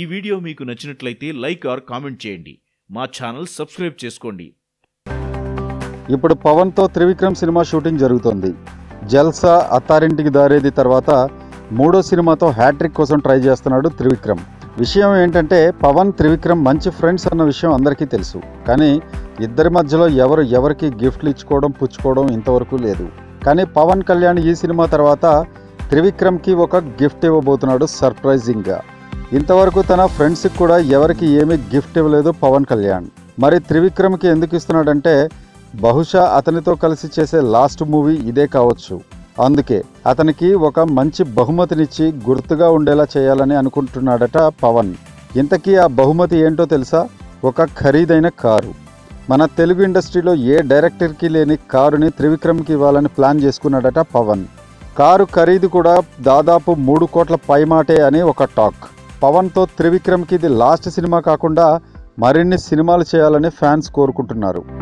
ఈ వీడియో మీకు నచ్చినట్లయితే లైక్ ఆర్ కామెంట్ చేయండి మా ఛానల్ సబ్స్క్రైబ్ చేసుకోండి ఇప్పుడు పవన్తో త్రివిక్రమ్ సినిమా షూటింగ్ జరుగుతోంది జల్సా అత్తారింటికి దారేది తర్వాత మూడో సినిమాతో హ్యాట్రిక్ కోసం ట్రై చేస్తున్నాడు త్రివిక్రమ్ విషయం ఏంటంటే పవన్ త్రివిక్రమ్ మంచి ఫ్రెండ్స్ అన్న విషయం అందరికీ తెలుసు కానీ ఇద్దరి మధ్యలో ఎవరు ఎవరికి గిఫ్ట్లు ఇచ్చుకోవడం పుచ్చుకోవడం ఇంతవరకు లేదు కానీ పవన్ కళ్యాణ్ ఈ సినిమా తర్వాత త్రివిక్రమ్కి ఒక గిఫ్ట్ ఇవ్వబోతున్నాడు సర్ప్రైజింగ్గా ఇంతవరకు తన ఫ్రెండ్స్కి కూడా ఎవరికి ఏమీ గిఫ్ట్ ఇవ్వలేదు పవన్ కళ్యాణ్ మరి త్రివిక్రమ్కి ఎందుకు ఇస్తున్నాడంటే బహుశా అతనితో కలిసి చేసే లాస్ట్ మూవీ ఇదే కావచ్చు అందుకే అతనికి ఒక మంచి బహుమతినిచ్చి గుర్తుగా ఉండేలా చేయాలని అనుకుంటున్నాడట పవన్ ఇంతకీ ఆ బహుమతి ఏంటో తెలుసా ఒక ఖరీదైన కారు మన తెలుగు ఇండస్ట్రీలో ఏ డైరెక్టర్కి లేని కారుని త్రివిక్రమ్కి ఇవ్వాలని ప్లాన్ చేసుకున్నాడట పవన్ కారు ఖరీదు కూడా దాదాపు మూడు కోట్ల పైమాటే అని ఒక టాక్ పవన్తో త్రివిక్రమ్కి ఇది లాస్ట్ సినిమా కాకుండా మరిన్ని సినిమాలు చేయాలని ఫ్యాన్స్ కోరుకుంటున్నారు